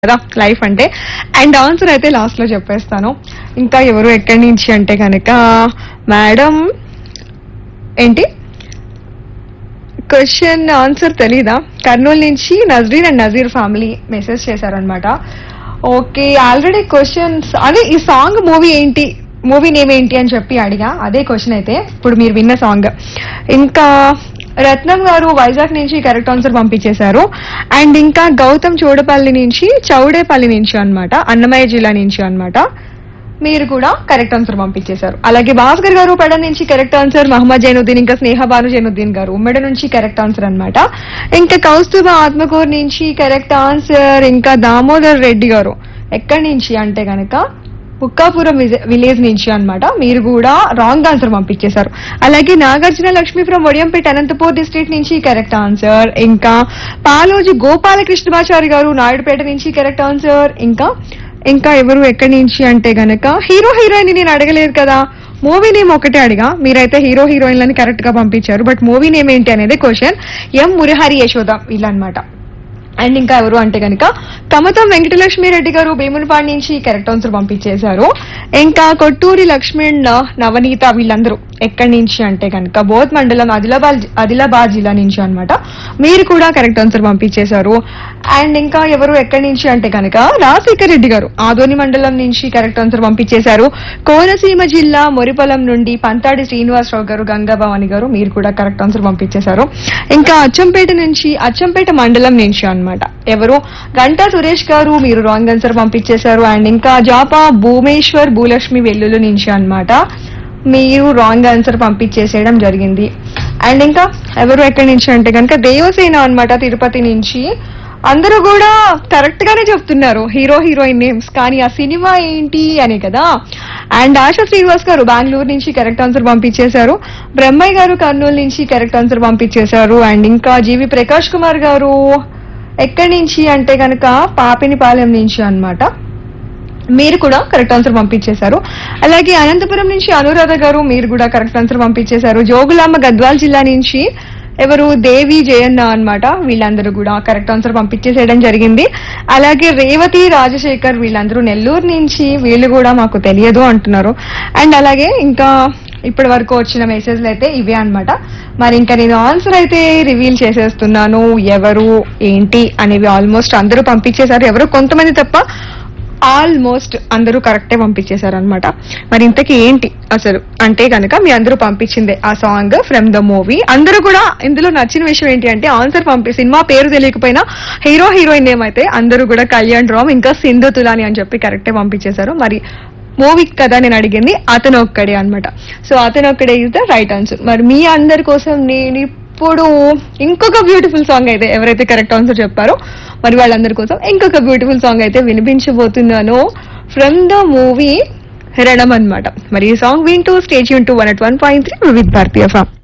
కదా లైఫ్ అంటే and answer అయితే లాస్ట్ లో చెప్పేస్తాను ఇంకా ఎవరు ఎక్కడి నుంచి అంటే కనుక మేడం ఏంటి క్వశ్చన్ ఆన్సర్ తెలీదా కర్నూలు నుంచి Nazreen and Nazeer family message చేశారనమాట ఓకే ఆల్రెడీ క్వశ్చన్స్ అదే ఈ సాంగ్ మూవీ ఏంటి మూవీ నేమ్ ఏంటి అని చెప్పి అడిగా అదే క్వశ్చన్ అయితే ఇప్పుడు మీరు విన్న సాంగ్ ఇంకా రత్నం గారు వైజాగ్ నుంచి కరెక్ట్ ఆన్సర్ పంపించేశారు అండ్ ఇంకా గౌతమ్ చోడపల్లి నుంచి చౌడేపల్లి నుంచి అన్నమాట అన్నమయ్య జిల్లా నుంచి అన్నమాట మీరు కూడా కరెక్ట్ ఆన్సర్ పంపించేశారు అలాగే భాస్కర్ గారు పెడ నుంచి కరెక్ట్ ఆన్సర్ మహమ్మద్ జైనుద్దీన్ ఇంకా స్నేహ భాను జైనుద్దీన్ గారు ఉమ్మడి నుంచి కరెక్ట్ ఆన్సర్ అన్నమాట ఇంకా కౌస్తుభ ఆత్మకూరు నుంచి కరెక్ట్ ఆన్సర్ ఇంకా దామోదర్ రెడ్డి గారు ఎక్కడి నుంచి అంటే గనక బుక్కాపురం విజ- విలేజ్ నుంచి అన్నమాట మీరు కూడా రాంగ్ ఆన్సర్ పంపించేశారు అలాగే నాగార్జున లక్ష్మి ఫ్రమ్ ఒడియంపేట అనంతపూర్ డిస్ట్రిక్ట్ నుంచి కరెక్ట్ ఆన్సర్ ఇంకా పాలోజి గోపాలకృష్ణమాచారి గారు నాయుడుపేట నుంచి కరెక్ట్ ఆన్సర్ ఇంకా ఇంకా ఎవరు ఎక్కడి నుంచి అంటే గనక హీరో హీరోయిన్ నేను అడగలేదు కదా మూవీ నేమ్ ఒకటే అడిగా మీరైతే హీరో హీరోయిన్లని కరెక్ట్ గా పంపించారు బట్ మూవీ నేమ్ ఏంటి అనేది క్వశ్చన్ ఎం మురహరి యశోద వీళ్ళనమాట అండ్ ఇంకా ఎవరు అంటే కనుక కమతం వెంకటలక్ష్మి రెడ్డి గారు భీమునిపాడు నుంచి కరెక్ట్ ఆన్సర్ పంపించేశారు ఇంకా కొట్టూరి లక్ష్మణ్ నవనీత వీళ్ళందరూ ఎక్కడి నుంచి అంటే కనుక బోధ్ మండలం ఆదిలాబాద్ ఆదిలాబాద్ జిల్లా నుంచి అన్నమాట మీరు కూడా కరెక్ట్ ఆన్సర్ పంపించేశారు అండ్ ఇంకా ఎవరు ఎక్కడి నుంచి అంటే కనుక రాజశేఖర్ రెడ్డి గారు ఆదోని మండలం నుంచి కరెక్ట్ ఆన్సర్ పంపించేశారు కోనసీమ జిల్లా మొరిపొలం నుండి పంతాడి శ్రీనివాసరావు గారు గంగాభవాని గారు మీరు కూడా కరెక్ట్ ఆన్సర్ పంపించేశారు ఇంకా అచ్చంపేట నుంచి అచ్చంపేట మండలం నుంచి అన్నమాట ఎవరు గంటా సురేష్ గారు మీరు రాంగ్ ఆన్సర్ పంపించేశారు అండ్ ఇంకా జాపా భూమేశ్వర్ భూలక్ష్మి వెల్లుల నుంచి అన్నమాట మీరు రాంగ్ ఆన్సర్ పంపించేసేయడం జరిగింది అండ్ ఇంకా ఎవరు ఎక్కడి నుంచి అంటే కనుక దేవసేన అన్నమాట తిరుపతి నుంచి అందరూ కూడా కరెక్ట్ గానే చెప్తున్నారు హీరో హీరోయిన్ నేమ్స్ కానీ ఆ సినిమా ఏంటి అని కదా అండ్ ఆశా శ్రీనివాస్ గారు బెంగళూరు నుంచి కరెక్ట్ ఆన్సర్ పంపించేశారు బ్రహ్మయ్య గారు కర్నూలు నుంచి కరెక్ట్ ఆన్సర్ పంపించేశారు అండ్ ఇంకా జీవి ప్రకాష్ కుమార్ గారు ఎక్కడి నుంచి అంటే కనుక పాపినిపాలెం నుంచి అన్నమాట మీరు కూడా కరెక్ట్ ఆన్సర్ పంపించేశారు అలాగే అనంతపురం నుంచి అనురాధ గారు మీరు కూడా కరెక్ట్ ఆన్సర్ పంపించేశారు జోగులాంబ గద్వాల్ జిల్లా నుంచి ఎవరు దేవి జయన్న అన్నమాట వీళ్ళందరూ కూడా కరెక్ట్ ఆన్సర్ పంపించేసేయడం జరిగింది అలాగే రేవతి రాజశేఖర్ వీళ్ళందరూ నెల్లూరు నుంచి వీళ్ళు కూడా మాకు తెలియదు అంటున్నారు అండ్ అలాగే ఇంకా ఇప్పటి వరకు వచ్చిన మెసేజ్లు అయితే ఇవే అన్నమాట మరి ఇంకా నేను ఆన్సర్ అయితే రివీల్ చేసేస్తున్నాను ఎవరు ఏంటి అనేవి ఆల్మోస్ట్ అందరూ పంపించేశారు ఎవరు కొంతమంది తప్ప ఆల్మోస్ట్ అందరూ కరెక్టే పంపించేశారు అనమాట మరి ఇంతకీ ఏంటి అసలు అంటే కనుక మీ అందరూ పంపించిందే ఆ సాంగ్ ఫ్రమ్ ద మూవీ అందరూ కూడా ఇందులో నచ్చిన విషయం ఏంటి అంటే ఆన్సర్ పంపి సినిమా పేరు తెలియకపోయినా హీరో హీరోయిన్ నేమ్ అయితే అందరూ కూడా కళ్యాణ్ రామ్ ఇంకా సింధు తులాని అని చెప్పి కరెక్టే పంపించేశారు మరి మూవీ కదా నేను అడిగింది అతను ఒక్కడే అన్నమాట సో అతను ఒక్కడే ఇస్ ద రైట్ ఆన్సర్ మరి మీ అందరి కోసం నేను ఇప్పుడు ఇంకొక బ్యూటిఫుల్ సాంగ్ అయితే ఎవరైతే కరెక్ట్ ఆన్సర్ చెప్పారో మరి వాళ్ళందరి కోసం ఇంకొక బ్యూటిఫుల్ సాంగ్ అయితే వినిపించబోతున్నాను ఫ్రమ్ ద మూవీ రణం అన్నమాట మరి ఈ సాంగ్ వింటూ స్టేజ్ యూన్ to one at one point three with భారతీయ ఫామ్